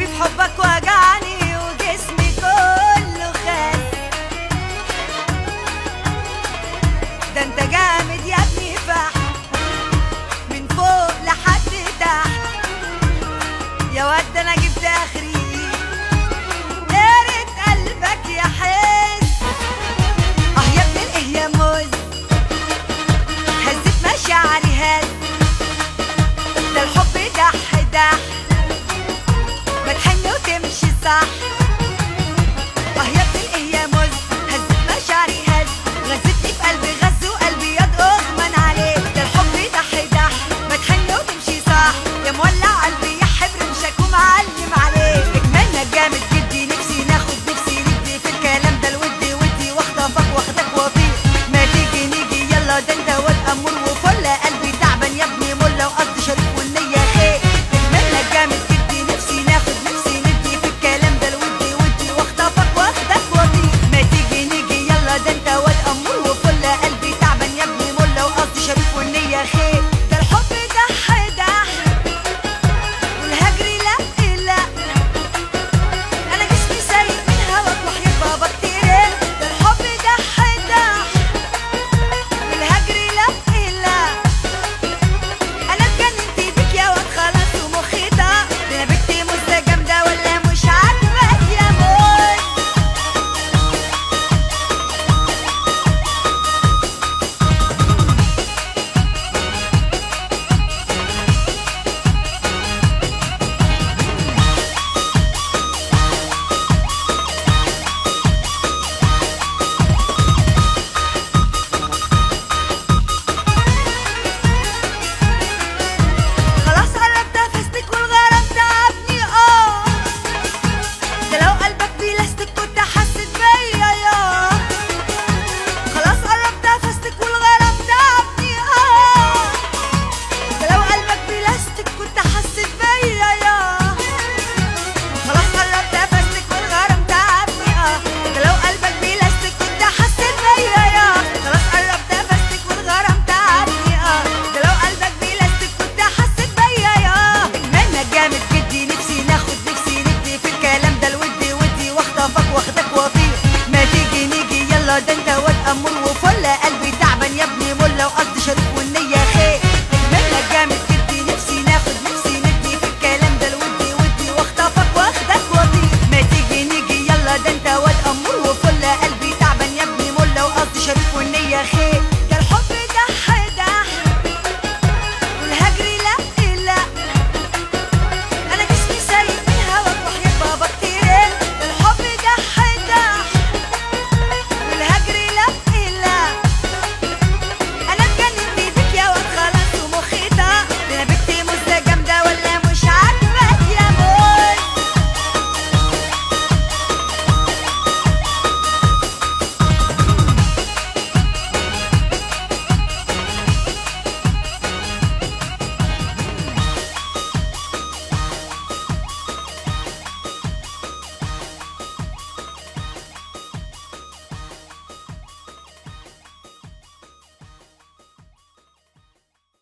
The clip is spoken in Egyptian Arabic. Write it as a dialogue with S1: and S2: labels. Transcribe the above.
S1: قلبي في حبك وجعني وجسمي كله خاس ده انت جامد يا ابني فحم من فوق لحد تحت يا واد ده انا جبت اخري يا ريت قلبك يحس اه يا ابن الايه يا موز هزت مشاعري هز ده الحب دح دح ما تحن وتمشي صح